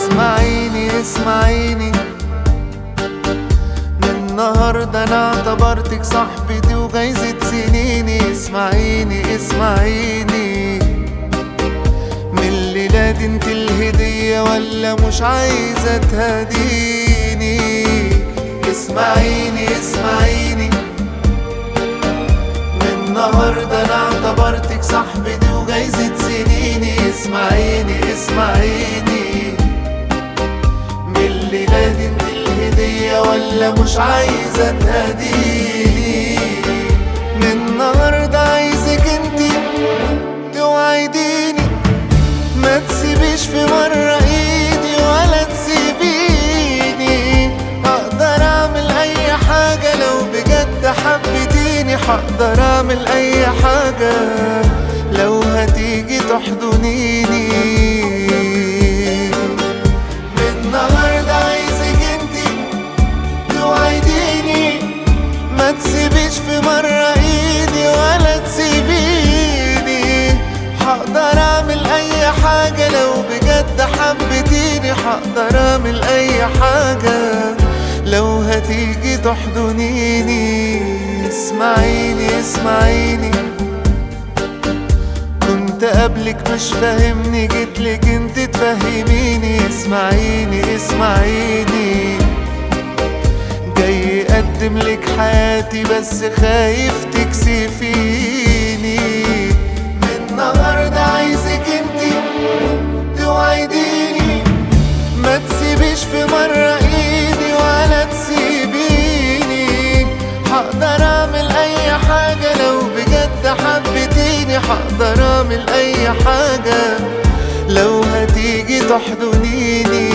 اسمعيني اسمعيني من النهاردة انا اعتبرتك صاحبتي وجايزة سنيني اسمعيني اسمعيني من الليلة دي انت الهدية ولا مش عايزة تهديني اسمعيني اسمعيني من النهاردة انا اعتبرتك صاحبتي وجايزة سنيني اسمعيني اسمعيني من الليلة دي انت الهدية ولا مش عايزة تهديني من النهاردة عايزك انت توعديني ما تسيبيش في مرة ايدي ولا تسيبيني هقدر اعمل اي حاجة لو بجد حبيتيني هقدر اعمل اي حاجة لو هتيجي تحضنيني من النهاردة عايزك انتي توعديني ما تسيبيش في مرة ايدي ولا تسيبيني هقدر اعمل اي حاجة لو بجد حبيتيني هقدر اعمل اي حاجة لو هتيجي تحضنيني اسمعيني اسمعيني كنت قبلك مش فاهمني جيتلك انت تفهميني اسمعيني اسمعيني جاي اقدم لك حياتي بس خايف تكسفيني من النهارده عايزك انتي توعديني ما تسيبيش في مرة ايدي ولا تسيبيني هقدر اعمل اي حاجة لو بجد حبيتيني هقدر اعمل اي حاجة لو هتيجي تحضنيني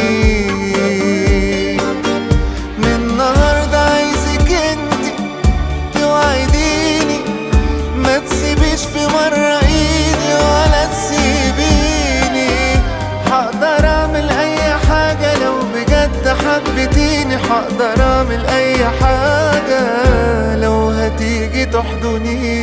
من النهاردة عايزك انتي توعديني ما تسيبيش في مرة ايدي ولا تسيبيني هقدر اعمل اي حاجة لو بجد حبيتيني هقدر اعمل اي حاجة لو هتيجي تحضنيني